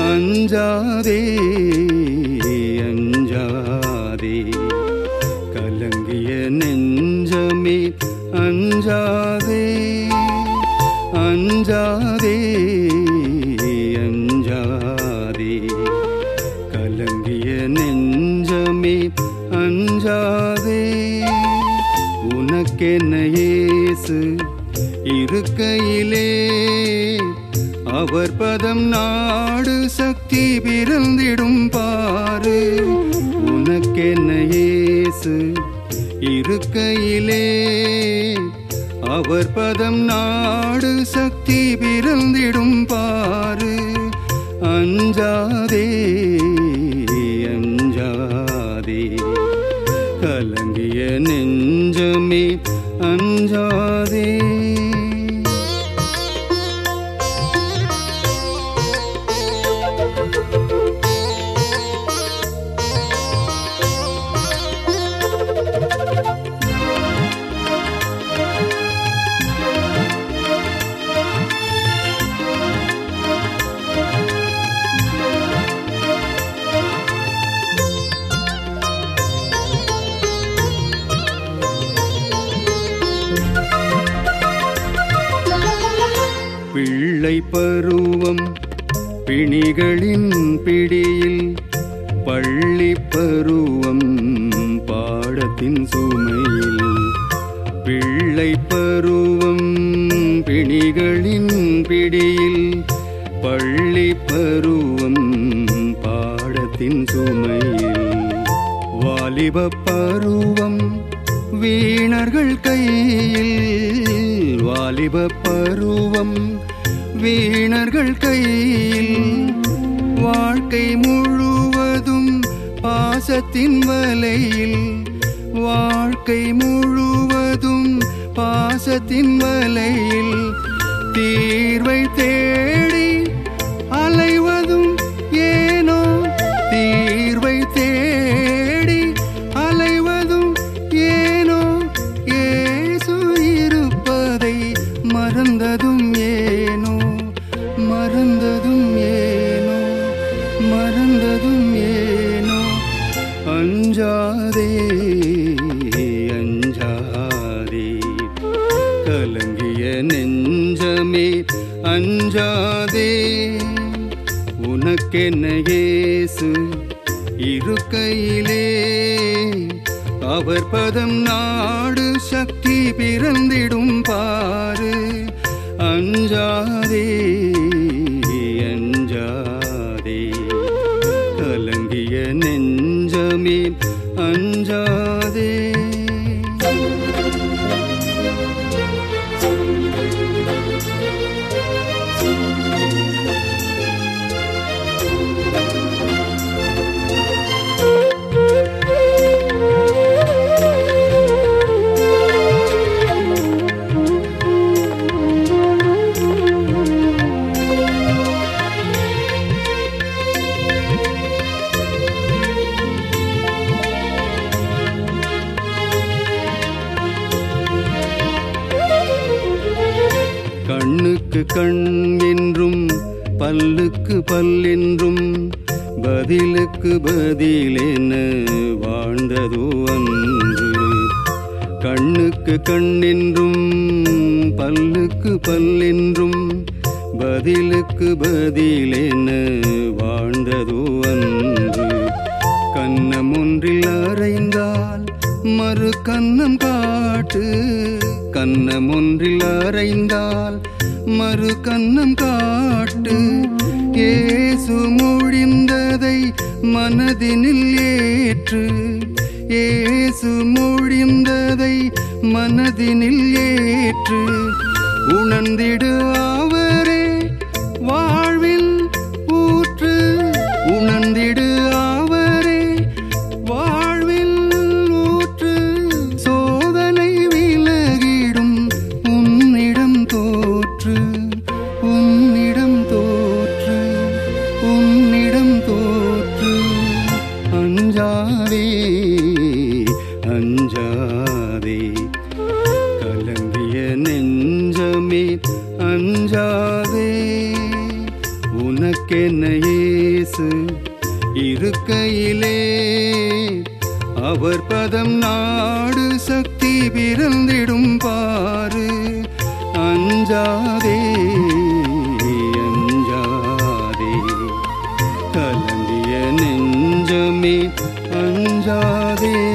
அஞ்சாதே அஞ்சாதே கலங்கிய நெஞ்சமே அஞ்சாதே அஞ்சாதே அஞ்சாதே கலங்கிய நெஞ்சமே அஞ்சாதே உனக்கென்ன இயேசு இருக்கையிலே அவர் பதம் நாடு சக்தி பிறந்திடும் பாரு உனக்கென்ன இயேசு இருக்கையிலே அவர் பதம் நாடு சக்தி பிறந்திடும் பாரு அஞ்சாதே அஞ்சாதே கலங்கிய நெஞ்சமே அஞ்சாதே பிள்ளை பருவம் பிணிகளின் பிடியில் பள்ளி பருவம் பாடத்தின் சுமையில் பிள்ளை பருவம் பிணிகளின் பிடியில் பள்ளி பருவம் பாடத்தின் சுமையில் வாலிப பருவம் வீணர்கள் கையில் வாலிப பருவம் வீணர்கள் கையில் வாழ்க்கை முழுவதும் பாசத்தின் வலையில் வாழ்க்கை முழுவதும் பாசத்தின் வலையில் தீர்வை தேடி அலைவதும் ஏனோ தீர்வை தேடி அலைவதும் ஏனோ ஏசு இருப்பதை மறந்ததும் ஏனோ மறந்ததும் ஏனோ மறந்ததும் ஏனோ அஞ்சாதே அஞ்சாதே கலங்கிய நெஞ்சமே அஞ்சாதே உனக்கென்ன இயேசு இருக்கையிலே அவர் பதம் நாடு சக்தி பிறந்திடும் பாரு அஞ்சாதே அஞ்சாதே கலங்கிய நெஞ்சமே அஞ்சாதே கண்ணுக்கு கண் என்றும் பல்லுக்கு பல்லென்றும் பதிலுக்கு பதிலென வாழ்ந்ததோ அன்று கண்ணுக்கு கண் என்றும் பல்லுக்கு பல்லென்றும் பதிலுக்கு பதிலென வாழ்ந்ததோ அன்று கண்ணம் ஒன்றில் அறைந்தால் மறு கண்ணம் காட்டு கண்ணம் ஒன்றில் அறைந்தால் மறு கண்ணம் காட்டு ஏசு மொழிந்ததை மனதினில் ஏற்று ஏசு மொழிந்ததை மனதினில் ஏற்று உணர்ந்திடு அவரே வாழ்வில் ஊற்று உணர்ந்திடு அவரே வாழ்வில் ஊற்று சோதனை விலகிடும் உன்னிடம் தோற்று உன்னிடம் தோற்று உன்னிடம் தோற்று அஞ்சாதே அஞ்சாதே கலங்கிய நெஞ்சமே அஞ்சாதே உனக்கென்ன இயேசு இருக்கையிலே அவர் பதம் நாடு சக்தி பிறந்திடும் பாரு அஞ்சாதே அஞ்சாதே கலங்கிய நெஞ்சமே அஞ்சாதே